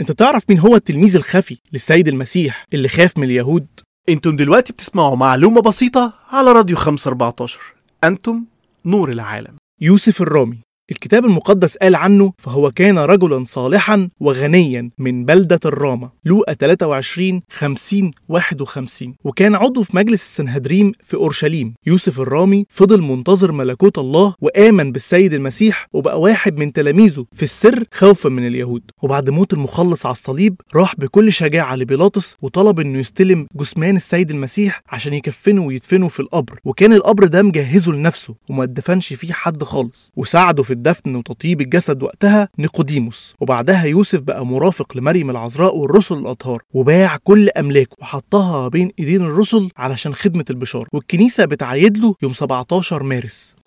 انت تعرف مين هو التلميذ الخفي للسيد المسيح اللي خاف من اليهود انتم دلوقتي بتسمعوا معلومة بسيطة على راديو 514 انتم نور العالم يوسف الرامي الكتاب المقدس قال عنه فهو كان رجلا صالحا وغنيا من بلدة الرامة لوقا 23 50 51 وكان عضو في مجلس السنهدريم في أورشليم يوسف الرامي فضل منتظر ملكوت الله وآمن بالسيد المسيح وبقى واحد من تلاميذه في السر خوفا من اليهود وبعد موت المخلص على الصليب راح بكل شجاعة لبيلاطس وطلب انه يستلم جثمان السيد المسيح عشان يكفنه ويدفنه في القبر وكان القبر ده مجهزه لنفسه وما اتدفنش فيه حد خالص وساعده في الدفن وتطيب الجسد وقتها نيقوديموس وبعدها يوسف بقى مرافق لمريم العذراء والرسل الأطهار وباع كل أملاكه وحطها بين إيدين الرسل علشان خدمة البشارة والكنيسة بتعيد له يوم 17 مارس